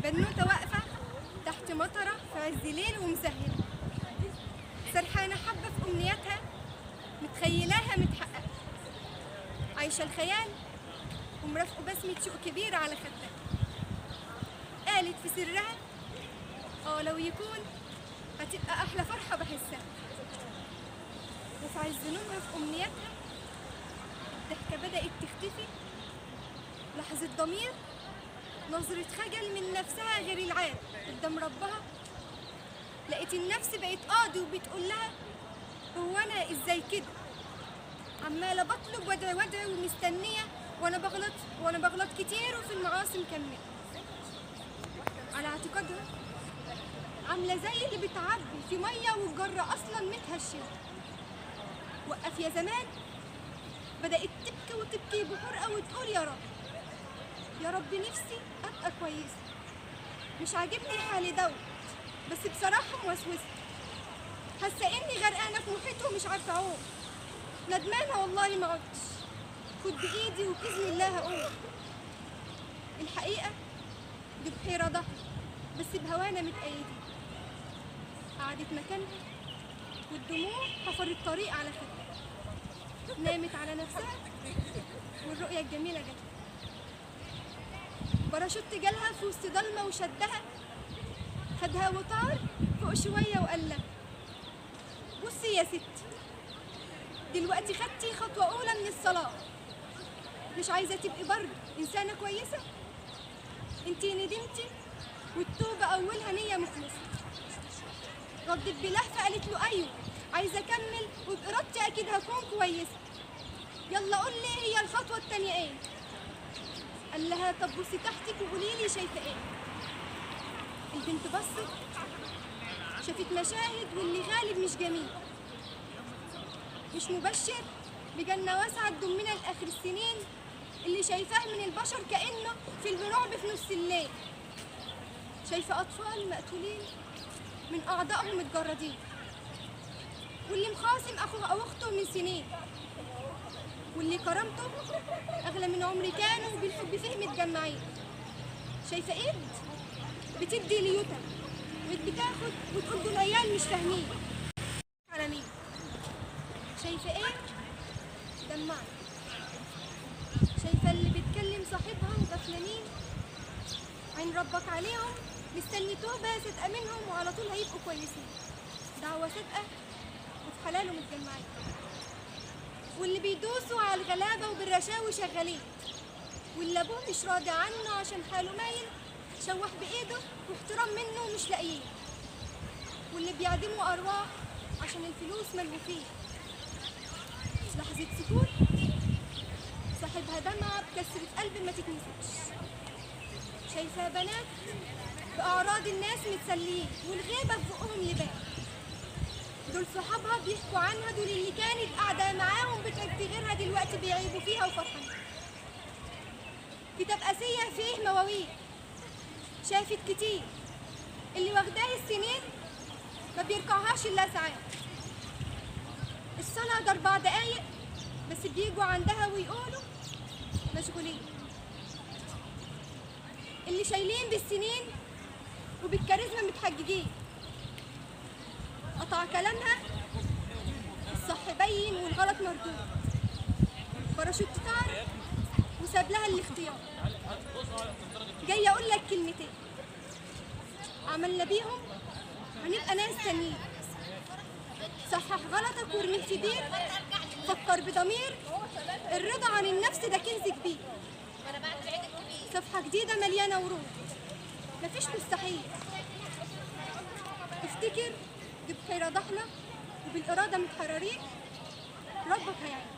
بنوتة واقفة تحت مطرة في عز ليل ومسهلة سرحانة حبة في أمنياتها متخيلاها متحققة عايشة الخيال ومرافقه بسمة شوق كبيرة على خدها قالت في سرها اه لو يكون هتبقى أحلى فرحة بحسها وفي عز نومها في أمنياتها الضحكة بدأت تختفي لحظة ضمير نظرة خجل من نفسها غير العادة قدام ربها لقيت النفس بقت قاضي وبتقول لها هو أنا إزاي كده عمالة بطلب وادعي وادعي ومستنية وأنا بغلط وأنا بغلط كتير وفي المعاصي مكملة على اعتقادها عاملة زي اللي بتعبي في مية والجرة أصلا متهشمة وقف يا زمان بدأت تبكي وتبكي بحرقة وتقول يا رب يا رب نفسي أبقى كويسة مش عاجبني حالي دوت بس بصراحة موسوسة حاسة إني غرقانة في محيط ومش عارفة أعوم ندمانة والله ما عدتش خد بإيدي وبإذن الله هقوم الحقيقة دي بحيرة ضحى بس بهوانا متأيدين قعدت مكانها والدموع حفرت طريق على خدها نامت على نفسها والرؤية الجميلة جت باراشوت جالها في وسط ضلمة وشدها خدها وطار فوق شوية وقال لها بصي يا ستي دلوقتي خدتي خطوة أولى من الصلاة مش عايزة تبقي برضه إنسانة كويسة انتي ندمتي والتوبة أولها نية مخلصة ردت بلهفة قالت له أيوه عايزة أكمل وبإرادتي أكيد هكون كويسة يلا قول لي هي الخطوة التانية إيه قال لها طب بصي تحتك وقولي لي شايفة إيه البنت بصت شافت مشاهد واللي غالب مش جميل مش مبشر بجنة واسعة تضمنا لآخر السنين اللي شايفاه من البشر كأنه فيلم رعب في نص الليل شايفة أطفال مقتولين من أعضائهم متجردين واللي مخاصم أخوه أو أخته من سنين واللي كرامته أغلى من عمري كانوا بالحب فيه متجمعين شايفة إيد بتدي ليوتا وإيد بتاخد وتقول دول عيال مش فاهمين على مين شايفة إيه دمعت شايفة اللي بتكلم صاحبها وغفلانين عين ربك عليهم مستني توبة صدقة منهم وعلى طول هيبقوا كويسين دعوة صدقة وفي حلاله متجمعين واللي بيدوسوا على الغلابة وبالرشاوي شغالين واللي أبوه مش راضي عنه عشان حاله مايل شوح بإيده واحترام منه مش لاقيين واللي بيعدموا أرواح عشان الفلوس ملهوفين لحظة سكوت صاحبها دمعة بكسرة قلب ما تتنسيش شايفة بنات بأعراض الناس متسليين والغيبة في بقهم يبان دول صحابها بيحكوا عنها دول اللي كانت قاعدة معاهم بتعب في غيرها دلوقتي بيعيبوا فيها وفرحانين كتاب آسية فيه مواويل شافت كتير اللي واخداه السنين ما بيركعهاش إلا ساعات الصلاة ده أربع دقايق بس بيجوا عندها ويقولوا مشغولين اللي شايلين بالسنين وبالكاريزما متحججين قطع كلامها الصح باين والغلط مردود باراشوت طار وساب لها الاختيار جاي اقول لك كلمتين عملنا بيهم هنبقى ناس تانيين صحح غلطك وارميه في بير فكر بضمير الرضا عن النفس ده كنز كبير صفحة جديدة مليانة ورود مفيش مستحيل افتكر دي بحيرة ضحلة وبالإرادة متحررين ربك هيعين